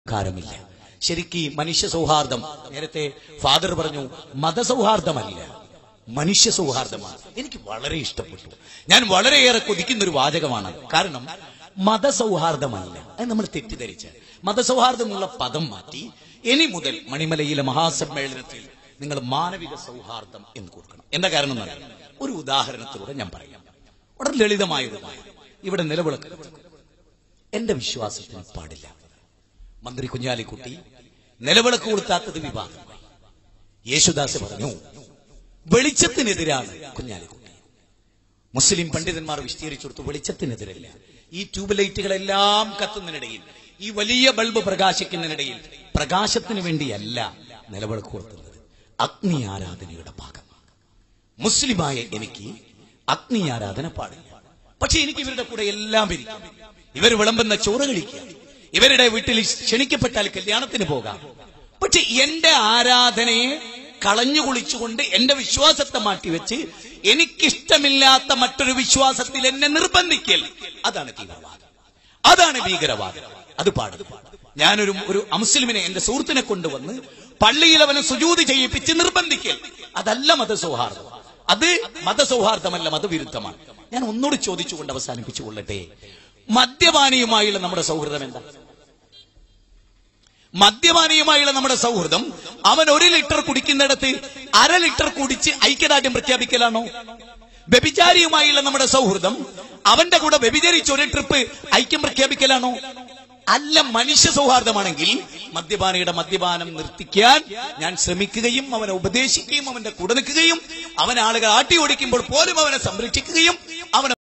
കാരമില്ല ശരിക്ക് മനുഷ്യ സൗഹാർദ്ദം നേരത്തെ ഫാദർ പറഞ്ഞു മതസൗഹാർദ്ദമല്ല മനുഷ്യ സൗഹാർദ്ദമാണ് എനിക്ക് വളരെ ഇഷ്ടപ്പെട്ടു ഞാൻ വളരെയേറെ കൊതിക്കുന്ന ഒരു വാചകമാണ് കാരണം മതസൗഹാർദ്ദമല്ല അത് നമ്മൾ തെറ്റിദ്ധരിച്ച് മതസൗഹാർദ്ദം എന്നുള്ള പദം മാറ്റി ഇനി മുതൽ മണിമലയിലെ മഹാസമ്മേളനത്തിൽ നിങ്ങൾ മാനവിക സൗഹാർദ്ദം എന്ന് കൊടുക്കണം എന്താ കാരണം എന്നറിയാം ഒരു ഉദാഹരണത്തിലൂടെ ഞാൻ പറയാം വളരെ ലളിതമായ ഒരു ഉദാഹരണം ഇവിടെ നിലവിളക്ക് കത്തിക്കും. എന്റെ വിശ്വാസത്തിന് പാടില്ല മന്ത്രി കുഞ്ഞാലിക്കുട്ടി നിലവിളക്ക് കൊളുത്താത്തത് വിവാദമായി യേശുദാസ് പറഞ്ഞു വെളിച്ചത്തിനെതിരാണ് കുഞ്ഞാലിക്കുട്ടി മുസ്ലിം പണ്ഡിതന്മാർ വിശദീകരിച്ചു കൊടുത്തു വെളിച്ചത്തിനെതിരല്ല ഈ ട്യൂബ് ലൈറ്റുകളെല്ലാം കത്തുന്നതിനിടയിൽ ഈ വലിയ ബൾബ് പ്രകാശിക്കുന്നതിനിടയിൽ പ്രകാശത്തിന് വേണ്ടിയല്ല നിലവിളക്ക് കൊളുത്തുന്നത് അഗ്നി ആരാധനയുടെ ഭാഗമാണ് മുസ്ലിമായ എനിക്ക് അഗ്നി ആരാധന പാടില്ല പക്ഷെ എനിക്ക് ഇവരുടെ കൂടെ എല്ലാം ഇരിക്കാം ഇവർ വിളമ്പുന്ന ചോറ് കഴിക്കുക ഇവരുടെ വീട്ടിൽ ക്ഷണിക്കപ്പെട്ടാൽ കല്യാണത്തിന് പോകാം പക്ഷെ എന്റെ ആരാധനയെ കളഞ്ഞു കുളിച്ചുകൊണ്ട് എന്റെ വിശ്വാസത്തെ മാറ്റിവെച്ച് എനിക്കിഷ്ടമില്ലാത്ത മറ്റൊരു വിശ്വാസത്തിൽ എന്നെ നിർബന്ധിക്കൽ അതാണ് തീവ്രവാദം അതാണ് ഭീകരവാദം അത് പാടില്ല ഞാനൊരു ഒരു അമുസ്ലിമിനെ എന്റെ സുഹൃത്തിനെ കൊണ്ടുവന്ന് പള്ളിയിൽ അവനെ സുജൂതി ചെയ്യിപ്പിച്ച് നിർബന്ധിക്കൽ അതല്ല മതസൗഹാർദ്ദം അത് മതസൗഹാർദ്ദമല്ല മതവിരുദ്ധമാണ് ഞാൻ ഒന്നുകൂടി ചോദിച്ചുകൊണ്ട് അവസാനിപ്പിച്ചു കൊള്ളട്ടെ മദ്യപാനിയുമായുള്ള നമ്മുടെ സൗഹൃദം എന്താ മദ്യപാനിയുമായുള്ള നമ്മുടെ സൗഹൃദം അവൻ ഒരു ലിറ്റർ കുടിക്കുന്നിടത്ത് അര ലിറ്റർ കുടിച്ച് ഐക്യദാർഢ്യം പ്രഖ്യാപിക്കലാണോ വ്യഭിചാരിയുമായുള്ള നമ്മുടെ സൗഹൃദം അവന്റെ കൂടെ വ്യഭിചരിച്ച് ഒരു ട്രിപ്പ് ഐക്യം പ്രഖ്യാപിക്കലാണോ അല്ല മനുഷ്യ സൗഹാർദ്ദമാണെങ്കിൽ മദ്യപാനിയുടെ മദ്യപാനം നിർത്തിക്കാൻ ഞാൻ ശ്രമിക്കുകയും അവനെ ഉപദേശിക്കുകയും അവന്റെ കൂടെ നിൽക്കുകയും അവൻ ആളുകൾ ആട്ടി ഓടിക്കുമ്പോൾ പോലും അവനെ സംരക്ഷിക്കുകയും